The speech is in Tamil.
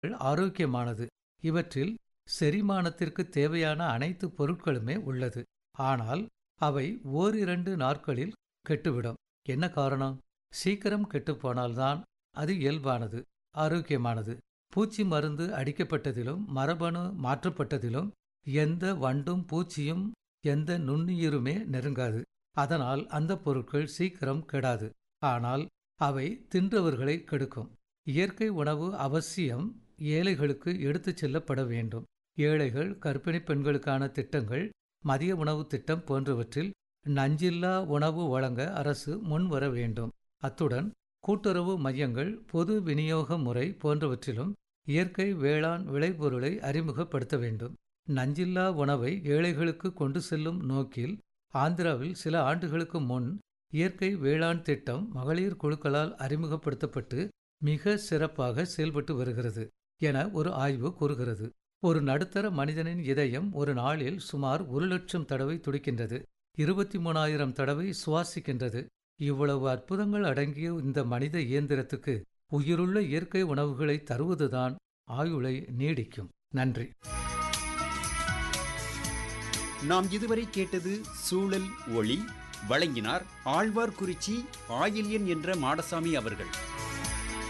ஆரோக்கியமானது இவற்றில் செரிமானத்திற்கு தேவையான அனைத்து பொருட்களுமே உள்ளது ஆனால் அவை ஓரிரண்டு நாட்களில் கெட்டுவிடும் என்ன காரணம் சீக்கிரம் கெட்டுப்போனால்தான் அது இயல்பானது ஆரோக்கியமானது பூச்சி மருந்து அடிக்கப்பட்டதிலும் மரபணு மாற்றப்பட்டதிலும் எந்த வண்டும் பூச்சியும் எந்த நுண்ணுயிருமே நெருங்காது அதனால் அந்த பொருட்கள் சீக்கிரம் கெடாது ஆனால் அவை தின்றவர்களை கெடுக்கும் இயற்கை உணவு அவசியம் ஏழைகளுக்கு எடுத்துச் செல்லப்பட வேண்டும் ஏழைகள் கர்ப்பிணி பெண்களுக்கான திட்டங்கள் மதிய உணவு திட்டம் போன்றவற்றில் நஞ்சில்லா உணவு வழங்க அரசு முன்வர வேண்டும் அத்துடன் கூட்டுறவு மையங்கள் பொது விநியோக முறை போன்றவற்றிலும் இயற்கை வேளாண் விளைபொருளை அறிமுகப்படுத்த வேண்டும் நஞ்சில்லா உணவை ஏழைகளுக்கு கொண்டு செல்லும் நோக்கில் ஆந்திராவில் சில ஆண்டுகளுக்கு முன் இயற்கை வேளாண் திட்டம் மகளிர் குழுக்களால் அறிமுகப்படுத்தப்பட்டு மிக சிறப்பாக செயல்பட்டு வருகிறது என ஒரு ஆய்வு கூறுகிறது ஒரு நடுத்தர மனிதனின் இதயம் ஒரு நாளில் சுமார் ஒரு லட்சம் தடவை துடிக்கின்றது இருபத்தி மூணாயிரம் தடவை சுவாசிக்கின்றது இவ்வளவு அற்புதங்கள் அடங்கிய இந்த மனித இயந்திரத்துக்கு உயிருள்ள இயற்கை உணவுகளை தருவதுதான் ஆயுளை நீடிக்கும் நன்றி நாம் இதுவரை கேட்டது சூழல் ஒளி வழங்கினார் ஆழ்வார்குறிச்சி ஆயில்யன் என்ற மாடசாமி அவர்கள்